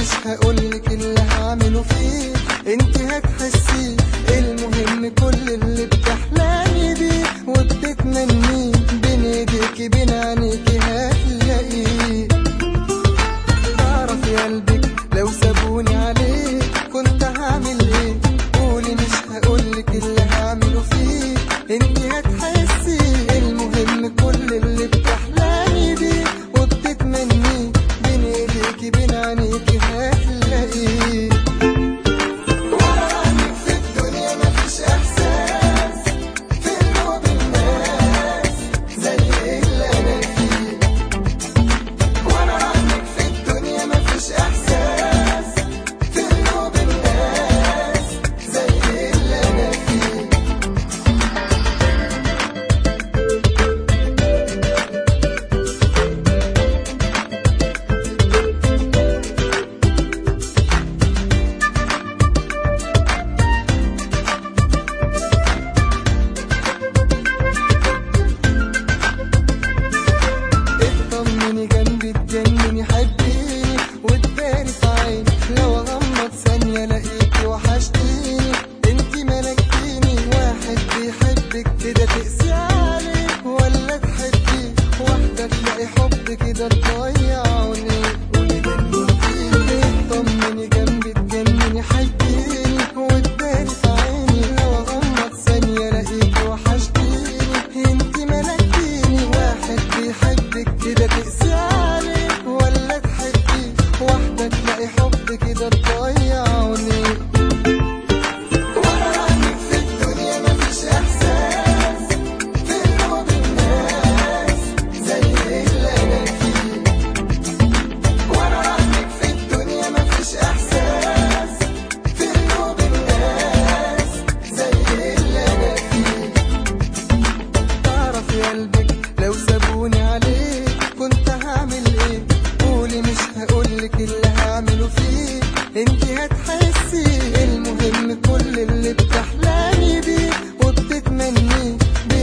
مش هقولك اللي هعمله فيه انت هتحسيه المهم كل اللي بتحلمي بيه وبتتمنيه بين ايديكي بين عينيكي هتلاقيه تعرفي قلبك لو سابوني عليه كنت هعمل ايه قولي مش هقولك اللي هعمله فيه انت هتحسي المهم كل اللي بتحلمي بيه وبتتمنيه بين ايديكي بين عينيكي هتلاقيه وعنك في الدنيا مفيش احساس في قلوب الناس زي اللي انا فيه وانا عنك في الدنيا مفيش احساس في قلوب الناس زي اللي انا فيه اطمني جنبي تجنني حبيني وتباري في عيني لو اغمض ثانية الاقيكي وحشتيني انتي ملكتيني واحد بيحبك كده تقسي عليه ولا تحبيه واحدة تلاقي حب كده تضيع عينيه قولي جننتيني اطمني جنبي تجنني حبيني وتباري في عيني لو اغمض ثانية الاقيكي وحشتيني انتي ملكتيني واحد بيحبك كده تقسي عليه ولا تحبيه واحدة تلاقي حب كده تضيع عينيه وانا عنك في الدنيا مفيش احساس في قلوب الناس زي اللي انا فيه وانا عنك في الدنيا مفيش احساس في قلوب الناس زي اللي انا فيه تعرفي قلبك لو سابوني عليه كنت هعمل ايه قولي مش هقولك اللي هعمله فيه انتي هتحسي المهم كل اللي بتحلمي بيه وبتتمنيه بين